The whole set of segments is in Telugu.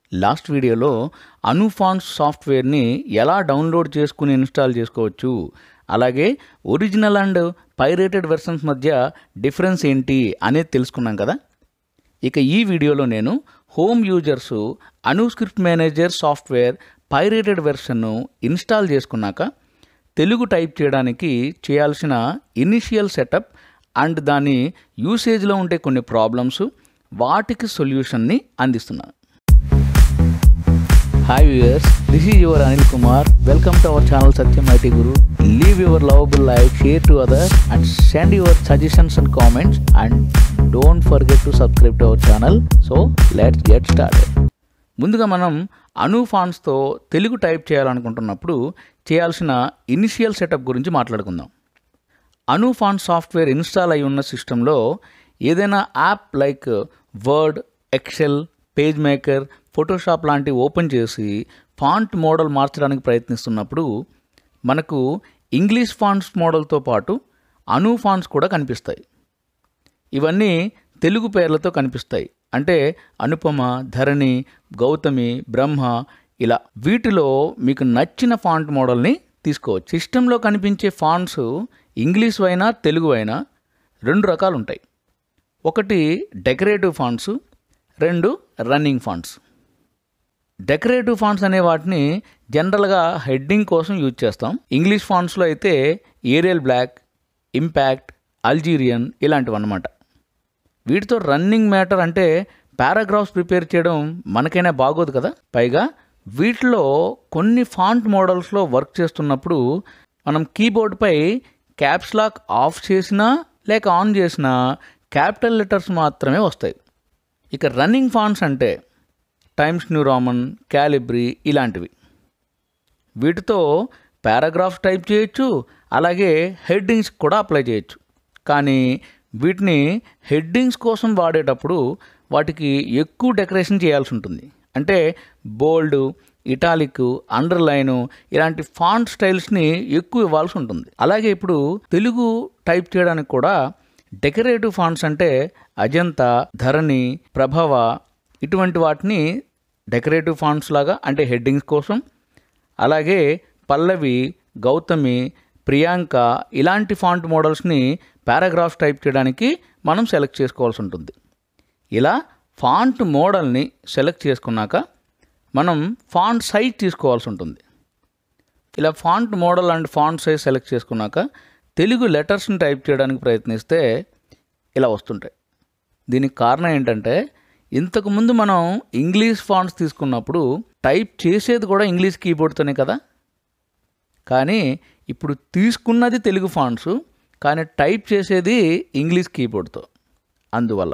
లాస్ట్ వీడియోలో అనుఫాన్స్ సాఫ్ట్వేర్ని ఎలా డౌన్లోడ్ చేసుకుని ఇన్స్టాల్ చేసుకోవచ్చు అలాగే ఒరిజినల్ అండ్ పైరేటెడ్ వెర్షన్స్ మధ్య డిఫరెన్స్ ఏంటి అనేది తెలుసుకున్నాం కదా ఇక ఈ వీడియోలో నేను home users Anuscript manager software pirated వెర్షన్ను ఇన్స్టాల్ చేసుకున్నాక తెలుగు టైప్ చేయడానికి చేయాల్సిన ఇనిషియల్ సెటప్ అండ్ దాని యూసేజ్లో ఉండే కొన్ని ప్రాబ్లమ్స్ వాటికి సొల్యూషన్ని అందిస్తున్నాను hi viewers this is your Anil Kumar welcome to our channel Satyam IT Guru leave your lovable like share to other and send your suggestions and comments and don't forget to subscribe to our channel so let's get started ముందుగా మనం అను ఫాంట్స్తో తెలుగు టైప్ చేయాలనుకుంటున్నప్పుడు చేయాల్సిన ఇనిషియల్ సెటప్ గురించి మాట్లాడుకుందాం అను ఫాంట్ సాఫ్ట్వేర్ ఇన్స్టాల్ అయి ఉన్న సిస్టంలో ఏదైనా app like Word Excel Page Maker Photoshop లాంటివి ఓపెన్ చేసి ఫాంట్ మోడల్ మార్చడానికి ప్రయత్నిస్తున్నప్పుడు మనకు ఇంగ్లీష్ ఫాంట్స్ మోడల్తో పాటు అను ఫాంట్స్ కూడా కనిపిస్తాయి ఇవన్నీ తెలుగు పేర్లతో కనిపిస్తాయి అంటే అనుపమ ధరణి గౌతమి బ్రహ్మ ఇలా వీటిలో మీకు నచ్చిన ఫాంట్ మోడల్ని తీసుకోవచ్చు సిస్టంలో కనిపించే ఫాంట్స్ ఇంగ్లీష్ అయినా తెలుగు అయినా రెండు రకాలు ఉంటాయి ఒకటి డెకరేటివ్ ఫాంట్స్ రెండు రన్నింగ్ ఫాంట్స్ డెకరేటివ్ ఫాంట్స్ అనే వాటిని జనరల్గా హెడ్డింగ్ కోసం యూజ్ చేస్తాం ఇంగ్లీష్ ఫాంట్స్లో అయితే ఏరియల్ బ్లాక్ ఇంపాక్ట్ అల్జీరియన్ ఇలాంటివి అన్నమాట వీటితో రన్నింగ్ మ్యాటర్ అంటే పారాగ్రాఫ్స్ ప్రిపేర్ చేయడం మనకైనా బాగోదు కదా పైగా వీటిలో కొన్ని ఫాంట్ మోడల్స్లో వర్క్ చేస్తున్నప్పుడు మనం కీబోర్డ్పై క్యాప్స్ లాక్ ఆఫ్ చేసినా లేక ఆన్ చేసినా క్యాపిటల్ లెటర్స్ మాత్రమే వస్తాయి ఇక రన్నింగ్ ఫాంట్స్ అంటే టైమ్స్ న్యూ రామన్ క్యాలిబ్రీ ఇలాంటివి వీటితో పారాగ్రాఫ్స్ టైప్ చేయొచ్చు అలాగే హెడ్డింగ్స్ కూడా అప్లై చేయొచ్చు కానీ వీటిని హెడ్డింగ్స్ కోసం వాడేటప్పుడు వాటికి ఎక్కువ డెకరేషన్ చేయాల్సి ఉంటుంది అంటే బోల్డ్ ఇటాలిక్ అండర్లైన్ ఇలాంటి ఫాంట్ స్టైల్స్ని ఎక్కువ ఇవ్వాల్సి ఉంటుంది అలాగే ఇప్పుడు తెలుగు టైప్ చేయడానికి కూడా డెకరేటివ్ ఫాంట్స్ అంటే అజంతా ధరణి ప్రభవ ఇటువంటి వాటిని డెకరేటివ్ ఫాంట్స్ లాగా అంటే హెడ్డింగ్స్ కోసం అలాగే పల్లవి గౌతమి ప్రియాంక ఇలాంటి ఫాంట్ మోడల్స్ని పారాగ్రాఫ్స్ టైప్ చేయడానికి మనం సెలెక్ట్ చేసుకోవాల్సి ఉంటుంది ఇలా ఫాంట్ మోడల్ని సెలెక్ట్ చేసుకున్నాక మనం ఫాంట్ సైజ్ తీసుకోవాల్సి ఉంటుంది ఇలా font model and font size select చేసుకున్నాక తెలుగు లెటర్స్ని టైప్ చేయడానికి ప్రయత్నిస్తే ఇలా వస్తుంటాయి దీనికి కారణం ఏంటంటే ఇంతకుముందు మనం ఇంగ్లీష్ ఫాంట్స్ తీసుకున్నప్పుడు టైప్ చేసేది కూడా ఇంగ్లీష్ కీబోర్డ్తోనే కదా కానీ ఇప్పుడు తీసుకున్నది తెలుగు ఫాంట్స్ కానీ టైప్ చేసేది ఇంగ్లీష్ కీబోర్డ్తో అందువల్ల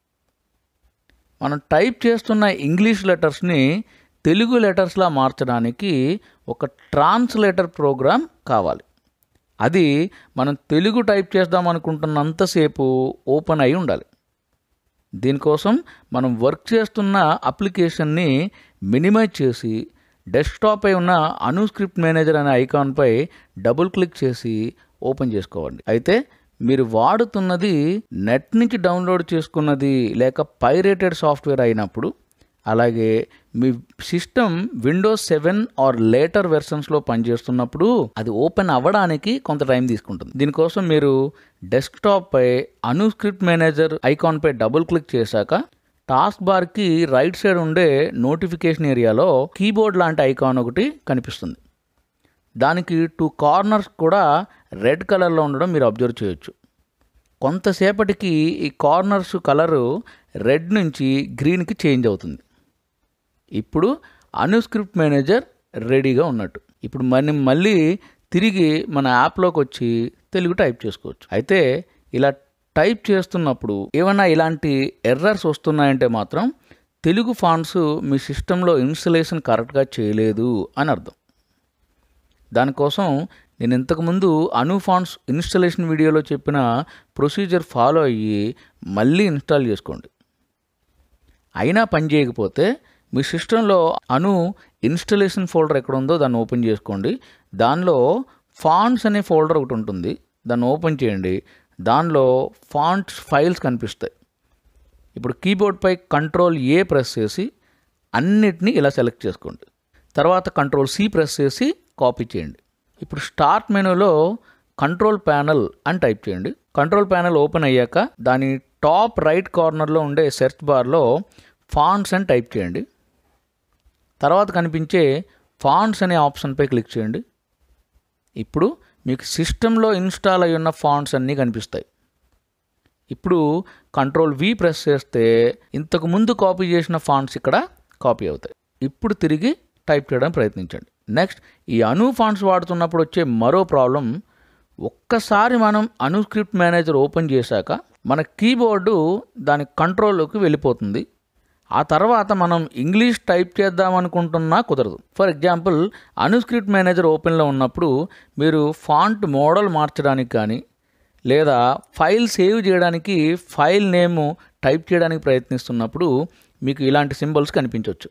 మనం టైప్ చేస్తున్న ఇంగ్లీష్ లెటర్స్ని తెలుగు లెటర్స్లా మార్చడానికి ఒక ట్రాన్స్లేటర్ ప్రోగ్రామ్ కావాలి అది మనం తెలుగు టైప్ చేద్దాం అనుకుంటున్నంతసేపు ఓపెన్ అయి ఉండాలి దీనికోసం మనం వర్క్ చేస్తున్న అప్లికేషన్ని మినిమైజ్ చేసి డెస్క్టాప్ అయి ఉన్న అనుస్క్రిప్ట్ మేనేజర్ అనే ఐకాన్పై డబుల్ క్లిక్ చేసి ఓపెన్ చేసుకోవాలి అయితే మీరు వాడుతున్నది నెట్ నుంచి డౌన్లోడ్ చేసుకున్నది లేక పైరేటెడ్ సాఫ్ట్వేర్ అయినప్పుడు అలాగే మీ system Windows seven or later వెర్షన్స్లో పనిచేస్తున్నప్పుడు అది ఓపెన్ అవ్వడానికి కొంత టైం తీసుకుంటుంది దీనికోసం మీరు డెస్క్టాప్ పై అనుస్క్రిప్ట్ మేనేజర్ ఐకాన్పై డబుల్ క్లిక్ చేశాక టాస్క్ బార్కి రైట్ సైడ్ ఉండే నోటిఫికేషన్ ఏరియాలో కీబోర్డ్ లాంటి ఐకాన్ ఒకటి కనిపిస్తుంది దానికి టూ కార్నర్స్ కూడా రెడ్ కలర్లో ఉండడం మీరు అబ్జర్వ్ చేయొచ్చు కొంతసేపటికి ఈ కార్నర్స్ కలరు రెడ్ నుంచి గ్రీన్కి చేంజ్ అవుతుంది ఇప్పుడు అనుస్క్రిప్ట్ మేనేజర్ రెడీగా ఉన్నట్టు ఇప్పుడు మనం మళ్ళీ తిరిగి మన యాప్లోకి వచ్చి తెలుగు టైప్ చేసుకోవచ్చు అయితే ఇలా టైప్ చేస్తున్నప్పుడు ఏమైనా ఇలాంటి ఎర్రర్స్ వస్తున్నాయంటే మాత్రం తెలుగు ఫాంట్స్ మీ సిస్టంలో ఇన్స్టలేషన్ కరెక్ట్గా చేయలేదు అని అర్థం దానికోసం నేను ఇంతకుముందు అను ఫాంట్స్ ఇన్స్టలేషన్ వీడియోలో చెప్పిన ప్రొసీజర్ ఫాలో అయ్యి మళ్ళీ ఇన్స్టాల్ చేసుకోండి అయినా పని చేయకపోతే మీ సిస్టంలో అను ఇన్స్టలేషన్ ఫోల్డర్ ఎక్కడ ఉందో దాన్ని ఓపెన్ చేసుకోండి దానిలో ఫాంట్స్ అనే ఫోల్డర్ ఒకటి ఉంటుంది దాన్ని ఓపెన్ చేయండి దానిలో ఫాంట్స్ ఫైల్స్ కనిపిస్తాయి ఇప్పుడు కీబోర్డ్పై కంట్రోల్ ఏ ప్రెస్ చేసి అన్నిటినీ ఇలా సెలెక్ట్ చేసుకోండి తర్వాత కంట్రోల్ సి ప్రెస్ చేసి కాపీ చేయండి ఇప్పుడు స్టార్ట్ మెనూలో కంట్రోల్ ప్యానల్ అని టైప్ చేయండి కంట్రోల్ ప్యానల్ ఓపెన్ అయ్యాక దాని టాప్ రైట్ కార్నర్లో ఉండే సెర్చ్ బార్లో ఫాంట్స్ అని టైప్ చేయండి తర్వాత కనిపించే ఫాంట్స్ అనే ఆప్షన్పై క్లిక్ చేయండి ఇప్పుడు మీకు సిస్టంలో ఇన్స్టాల్ అయి ఉన్న ఫాంట్స్ అన్నీ కనిపిస్తాయి ఇప్పుడు కంట్రోల్ వి ప్రెస్ చేస్తే ఇంతకు ముందు కాపీ చేసిన ఫాంట్స్ ఇక్కడ కాపీ అవుతాయి ఇప్పుడు తిరిగి టైప్ చేయడానికి ప్రయత్నించండి నెక్స్ట్ ఈ అను ఫాంట్స్ వాడుతున్నప్పుడు వచ్చే మరో ప్రాబ్లం ఒక్కసారి మనం అను స్క్రిప్ట్ మేనేజర్ ఓపెన్ చేశాక మన కీబోర్డు దాని కంట్రోల్లోకి వెళ్ళిపోతుంది ఆ తర్వాత మనం ఇంగ్లీష్ టైప్ చేద్దాం అనుకుంటున్నా కుదరదు ఫర్ ఎగ్జాంపుల్ అనుస్క్రిప్ట్ మేనేజర్ ఓపెన్లో ఉన్నప్పుడు మీరు ఫాంట్ మోడల్ మార్చడానికి కానీ లేదా ఫైల్ సేవ్ చేయడానికి ఫైల్ నేమ్ టైప్ చేయడానికి ప్రయత్నిస్తున్నప్పుడు మీకు ఇలాంటి సింబల్స్ కనిపించవచ్చు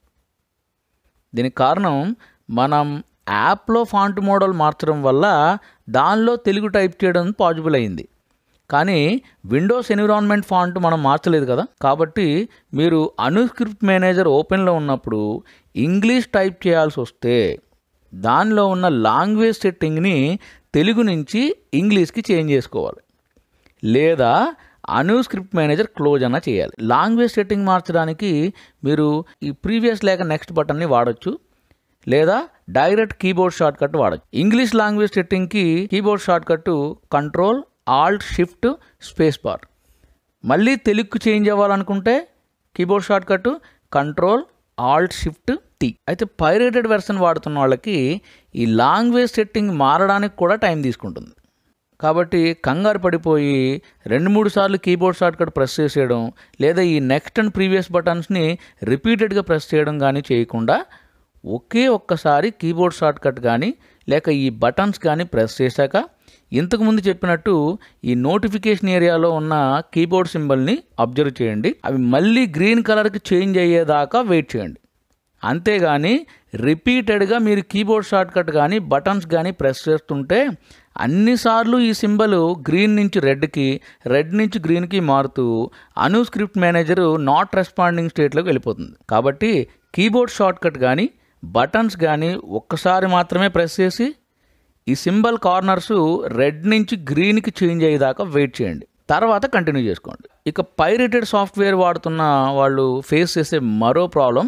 దీనికి కారణం మనం యాప్లో ఫాంట్ మోడల్ మార్చడం వల్ల దానిలో తెలుగు టైప్ చేయడం పాసిబుల్ అయింది కానీ విండోస్ ఎన్విరాన్మెంట్ ఫాంట్ మనం మార్చలేదు కదా కాబట్టి మీరు అనుస్క్రిప్ట్ మేనేజర్ ఓపెన్లో ఉన్నప్పుడు ఇంగ్లీష్ టైప్ చేయాల్సి వస్తే దానిలో ఉన్న లాంగ్వేజ్ సెట్టింగ్ని తెలుగు నుంచి ఇంగ్లీష్కి చేంజ్ చేసుకోవాలి లేదా అను స్క్రిప్ట్ మేనేజర్ క్లోజ్ అన్న చేయాలి లాంగ్వేజ్ సెట్టింగ్ మార్చడానికి మీరు ఈ ప్రీవియస్ లేక నెక్స్ట్ బటన్ని వాడచ్చు లేదా డైరెక్ట్ కీబోర్డ్ షార్ట్ కట్ వాడచ్చు ఇంగ్లీష్ లాంగ్వేజ్ సెట్టింగ్కి keyboard shortcut control alt shift space bar మళ్ళీ తెలుగుకు చేంజ్ అవ్వాలనుకుంటే keyboard shortcut control alt shift T అయితే పైరేటెడ్ వెర్షన్ వాడుతున్న వాళ్ళకి ఈ లాంగ్వేజ్ సెట్టింగ్ మారడానికి కూడా టైం తీసుకుంటుంది కాబట్టి కంగారు పడిపోయి రెండు మూడు సార్లు కీబోర్డ్ షార్ట్ కట్ ప్రెస్ చేసేయడం లేదా ఈ నెక్స్ట్ అండ్ ప్రీవియస్ బటన్స్ని రిపీటెడ్గా ప్రెస్ చేయడం కానీ చేయకుండా ఒకే ఒక్కసారి కీబోర్డ్ షార్ట్ కట్ కానీ లేక ఈ బటన్స్ కానీ ప్రెస్ చేశాక ఇంతకుముందు చెప్పినట్టు ఈ నోటిఫికేషన్ ఏరియాలో ఉన్న కీబోర్డ్ సింబల్ని అబ్జర్వ్ చేయండి అవి మళ్ళీ గ్రీన్ కలర్కి చేంజ్ అయ్యేదాకా వెయిట్ చేయండి అంతేగాని రిపీటెడ్గా మీరు కీబోర్డ్ షార్ట్ కట్ కానీ బటన్స్ కానీ ప్రెస్ చేస్తుంటే అన్నిసార్లు ఈ సింబల్ గ్రీన్ నుంచి రెడ్కి రెడ్ నుంచి గ్రీన్కి మారుతూ Anu script manager not responding స్టేట్లోకి వెళ్ళిపోతుంది కాబట్టి కీబోర్డ్ షార్ట్ కట్ కానీ బటన్స్ కానీ ఒక్కసారి మాత్రమే ప్రెస్ చేసి ఈ సింబల్ కార్నర్స్ రెడ్ నుంచి గ్రీన్కి చేంజ్ అయ్యేదాకా వెయిట్ చేయండి తర్వాత కంటిన్యూ చేసుకోండి ఇక పైరేటెడ్ సాఫ్ట్వేర్ వాడుతున్న వాళ్ళు ఫేస్ చేసే మరో ప్రాబ్లం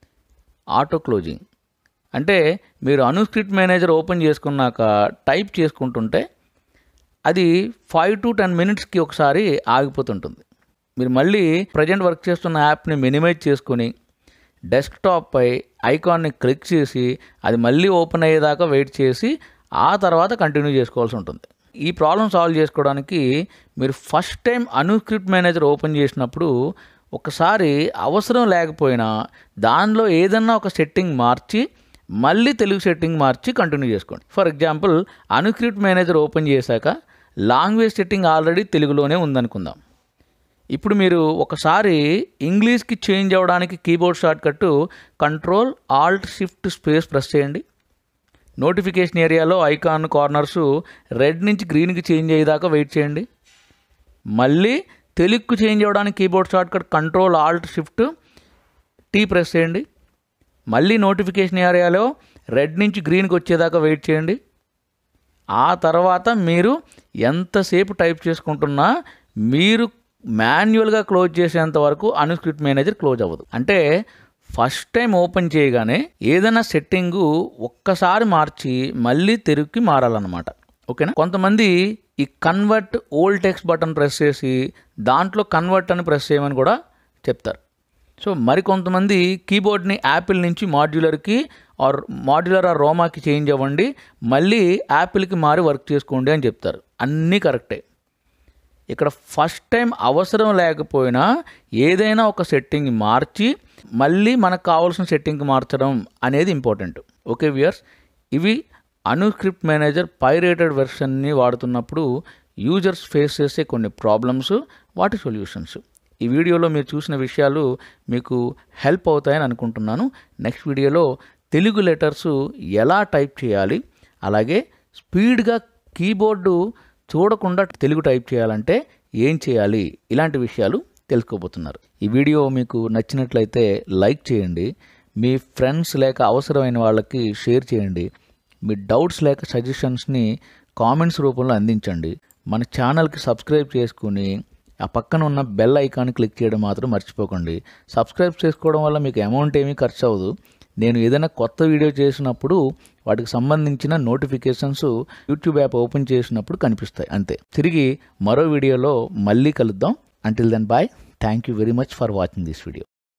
ఆటో క్లోజింగ్ అంటే మీరు అనుస్క్రిప్ట్ మేనేజర్ ఓపెన్ చేసుకున్నాక టైప్ చేసుకుంటుంటే అది ఫైవ్ టు టెన్ మినిట్స్కి ఒకసారి ఆగిపోతుంటుంది మీరు మళ్ళీ ప్రజెంట్ వర్క్ చేస్తున్న యాప్ని మినిమైజ్ చేసుకొని డెస్క్టాప్పై ఐకాన్ని క్లిక్ చేసి అది మళ్ళీ ఓపెన్ అయ్యేదాకా వెయిట్ చేసి ఆ తర్వాత కంటిన్యూ చేసుకోవాల్సి ఉంటుంది ఈ ప్రాబ్లం సాల్వ్ చేసుకోవడానికి మీరు first time Anuscript manager open చేసినప్పుడు ఒకసారి అవసరం లేకపోయినా దానిలో ఏదన్నా ఒక సెట్టింగ్ మార్చి మళ్ళీ తెలుగు సెట్టింగ్ మార్చి కంటిన్యూ చేసుకోండి for example Anuscript manager open చేశాక లాంగ్వేజ్ సెట్టింగ్ ఆల్రెడీ తెలుగులోనే ఉందనుకుందాం ఇప్పుడు మీరు ఒకసారి ఇంగ్లీష్కి చేంజ్ అవ్వడానికి keyboard shortcut control alt shift space press చేయండి నోటిఫికేషన్ ఏరియాలో ఐకాన్ కార్నర్స్ రెడ్ నుంచి గ్రీన్కి చేంజ్ అయ్యేదాకా వెయిట్ చేయండి మళ్ళీ తెలుగుకు చేంజ్ అవ్వడానికి keyboard shortcut control alt shift T press చేయండి మళ్ళీ నోటిఫికేషన్ ఏరియాలో రెడ్ నుంచి గ్రీన్కి వచ్చేదాకా వెయిట్ చేయండి ఆ తర్వాత మీరు ఎంతసేపు టైప్ చేసుకుంటున్నా మీరు మాన్యువల్గా క్లోజ్ చేసేంత వరకు అనుస్క్రిప్ట్ మేనేజర్ క్లోజ్ అవ్వదు అంటే ఫస్ట్ టైం ఓపెన్ చేయగానే ఏదైనా సెట్టింగు ఒక్కసారి మార్చి మళ్ళీ తెరుక్కి మారాలన్నమాట ఓకేనా కొంతమంది ఈ convert old text button press చేసి దాంట్లో కన్వర్ట్ అని ప్రెస్ చేయమని కూడా చెప్తారు సో మరికొంతమంది కీబోర్డ్ని యాపిల్ నుంచి మాడ్యులర్కి ఆర్ మాడ్యులర్ ఆర్ రోమాకి చేంజ్ అవ్వండి మళ్ళీ యాపిల్కి మారి వర్క్ చేసుకోండి అని చెప్తారు అన్నీ కరెక్టే ఇక్కడ ఫస్ట్ టైం అవసరం లేకపోయినా ఏదైనా ఒక సెట్టింగ్ మార్చి మళ్ళీ మనకు కావాల్సిన సెట్టింగ్ మార్చడం అనేది ఇంపార్టెంట్ ఓకే వ్యూయర్స్ ఇవి అనుస్క్రిప్ట్ మేనేజర్ పైరేటెడ్ వెర్షన్ని వాడుతున్నప్పుడు యూజర్స్ ఫేస్ చేసే కొన్ని ప్రాబ్లమ్స్ వాటి సొల్యూషన్స్ ఈ వీడియోలో మీరు చూసిన విషయాలు మీకు హెల్ప్ అవుతాయని అనుకుంటున్నాను నెక్స్ట్ వీడియోలో తెలుగు లెటర్స్ ఎలా టైప్ చేయాలి అలాగే స్పీడ్గా కీబోర్డు చూడకుండా తెలుగు టైప్ చేయాలంటే ఏం చేయాలి ఇలాంటి విషయాలు తెలుసుకోబోతున్నారు ఈ వీడియో మీకు నచ్చినట్లయితే లైక్ చేయండి మీ ఫ్రెండ్స్ లేక అవసరమైన వాళ్ళకి షేర్ చేయండి మీ డౌట్స్ లేక సజెషన్స్ని కామెంట్స్ రూపంలో అందించండి మన ఛానల్కి సబ్స్క్రైబ్ చేసుకుని ఆ పక్కన ఉన్న బెల్ ఐకాన్ క్లిక్ చేయడం మాత్రం మర్చిపోకండి సబ్స్క్రైబ్ చేసుకోవడం వల్ల మీకు అమౌంట్ ఏమీ ఖర్చు అవ్వదు నేను ఏదైనా కొత్త వీడియో చేసినప్పుడు వాటికి సంబంధించిన నోటిఫికేషన్స్ యూట్యూబ్ యాప్ ఓపెన్ చేసినప్పుడు కనిపిస్తాయి అంతే తిరిగి మరో వీడియోలో మళ్ళీ కలుద్దాం until then bye thank you very much for watching this video